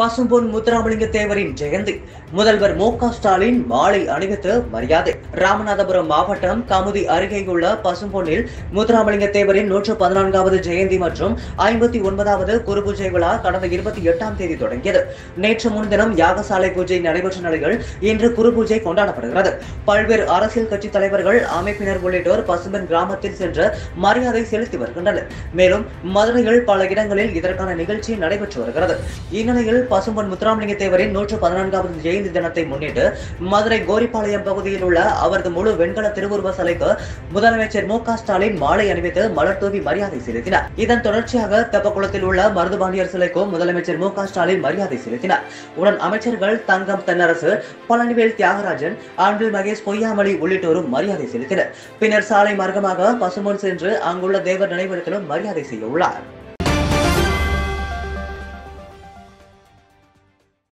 பசும்பொன் முத்துராமலிங்க தேவரின் ஜெயந்தி முதல்வர் மு க ஸ்டாலின் மாலை அணிவித்து மரியாதை ராமநாதபுரம் மாவட்டம் கமுதி அருகேயுள்ள பசும்பொன்னில் முத்துராமலிங்க தேவரின் நூற்று பதினான்காவது ஜெயந்தி மற்றும் ஐம்பத்தி ஒன்பதாவது குரு பூஜை விழா கடந்த இருபத்தி எட்டாம் தேதி தொடங்கியது நேற்று முன்தினம் யாகசாலை பூஜை நடைபெற்ற நிலையில் இன்று குரு பூஜை கொண்டாடப்படுகிறது பல்வேறு அரசியல் கட்சி தலைவர்கள் அமைப்பினர் உள்ளிட்டோர் பசும்பன் கிராமத்தில் சென்று மரியாதை செலுத்தி வருகின்றனர் மேலும் மதுரையில் பல இடங்களில் இதற்கான நிகழ்ச்சி நடைபெற்று வருகிறது இந்நிலையில் பசும்பொன் முத்துராமலிங்க தேவரின் நூற்று பதினான்காவது ஜெயந்தி தினத்தை முன்னிட்டு மதுரை கோரிப்பாளையம் பகுதியில் உள்ள அவரது முழு வெண்கல திருவுருவ சிலைக்கு முதலமைச்சர் மு க ஸ்டாலின் மாலை அணிவித்து மலர் தூவி மரியாதை செலுத்தினார் இதன் தொடர்ச்சியாக தெப்பக்குளத்தில் உள்ள மருதுபாண்டியர் சிலைக்கும் முதலமைச்சர் மு க ஸ்டாலின் மரியாதை செலுத்தினார் உடன் அமைச்சர்கள் தங்கம் தென்னரசு பழனிவேல் தியாகராஜன் அன்பில் மகேஷ் பொய்யாமொழி உள்ளிட்டோரும் மரியாதை செலுத்தினர் பின்னர் சாலை மார்க்கமாக பசும்பொன் சென்று அங்குள்ள தேவர் நினைவிடத்திலும் மரியாதை செய்ய உள்ளார்